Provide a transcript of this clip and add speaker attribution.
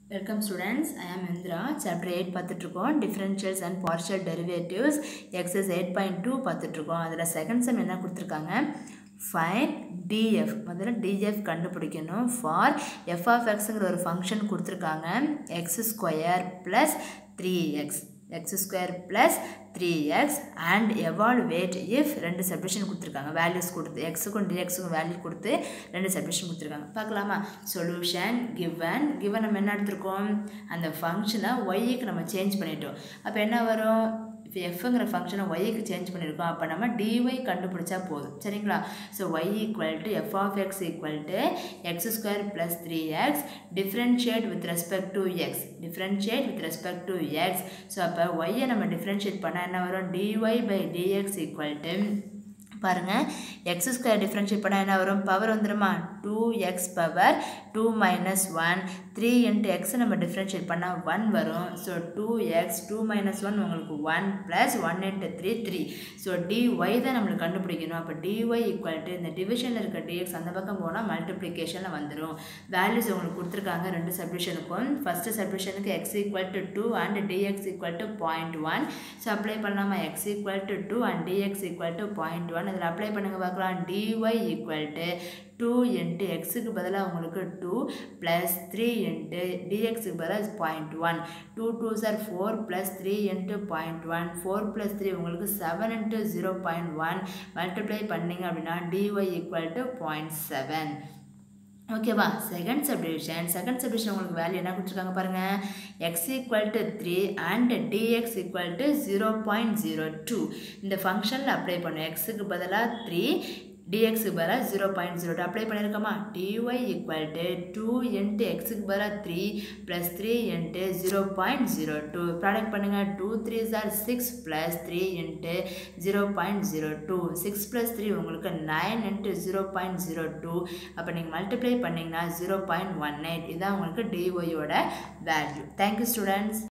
Speaker 1: welcome students I am Indira chapter eight பார்த்துட்ருக்கோம் differentials and partial derivatives exercise eight point two பார்த்துட்ருக்கோம் அதில் second sum என்ன கொடுத்துருக்காங்க fine df முதல்ல டிஎஃப் கண்டுபிடிக்கணும் ஃபார் எஃப் ஆஃப் எக்ஸுங்கிற ஒரு ஃபங்க்ஷன் கொடுத்துருக்காங்க X square plus three X X square plus three X and evaluate if ரெண்டு சப்டிஷன் கொடுத்துருக்காங்க வேல்யூஸ் கொடுத்து எக்ஸுக்கும் டிஎக்ஸுக்கும் வேல்யூ கொடுத்து ரெண்டு சப்டிஷன் கொடுத்துருக்காங்க பார்க்கலாமா சொல்யூஷன் கிவன் கிவன் நம்ம என்ன எடுத்திருக்கோம் அந்த ஃபங்க்ஷனை ஒய்க்கு நம்ம சேஞ்ச் பண்ணிட்டோம் அப்போ என்ன வரும் இப்போ எஃப்ங்கிற ஃபங்க்ஷனை ஒய்க்கு சேஞ்ச் பண்ணியிருக்கோம் அப்போ நம்ம டிஒய் கண்டுபிடிச்சா போதும் சரிங்களா so Y equal to F of X equal to X square plus three X differentiate with respect to X differentiate with respect to X so அப்போ ஒய்யை நம்ம டிஃப்ரென்ஷியேட் பண்ணால் என்ன வரும் dy by dx equal to பாருங்கள் X square differentiate பண்ணால் என்ன வரும் பவர் வந்துடுமா two X power two minus one three into X நம்ம டிஃப்ரென்ஷியேட் பண்ணால் ஒன் வரும் so two X two minus one உங்களுக்கு one plus one into three three so dy தான் நம்மளுக்கு கண்டுபிடிக்கணும் அப்போ டிஒய் ஈக்குவல் டு இந்த டிவிஷனில் இருக்க டிஎக்ஸ் அந்த பக்கம் போனால் மல்டிப்ளிகேஷனில் வந்துடும் வேல்யூஸ் உங்களுக்கு கொடுத்துருக்காங்க ரெண்டு சப்டிஷனுக்கும் ஃபஸ்ட்டு சப்டிஷனுக்கு X equal to two and dx equal to point one so apply பண்ணலாமா X equal to two and dx equal to point one இதில் அப்ளை பண்ணுங்க பார்க்கலாம் dy equal to two into எக்ஸுக்கு பதிலாக உங்களுக்கு டூ ப்ளஸ் த்ரீ இன்ட்டு டிஎக்ஸுக்கு பதிலாக point one two two sir four plus three into point one four plus three உங்களுக்கு seven into zero point one multiply பண்ணிங்க அப்படின்னா dy equal to point seven ஓகேவா second subdivision second subdivision உங்களுக்கு value என்ன கொடுத்துருக்காங்க பாருங்கள் X equal to three and dx equal to zero point zero two இந்த ஃபங்க்ஷனில் அப்ளை பண்ணும் எக்ஸுக்கு பதிலாக த்ரீ டிஎக்ஸுக்கு பதிலாக zero point zero two apply பண்ணியிருக்கோமா dy equal to two into எக்ஸுக்கு பதிலாக three plus three into zero point zero two product பண்ணுங்கள் two three sir six plus three into zero point zero two six plus three உங்களுக்கு nine into zero point zero two அப்போ நீங்கள் multiply பண்ணிங்கன்னா zero point one eight இதான் உங்களுக்கு டிஒயோட value thank you students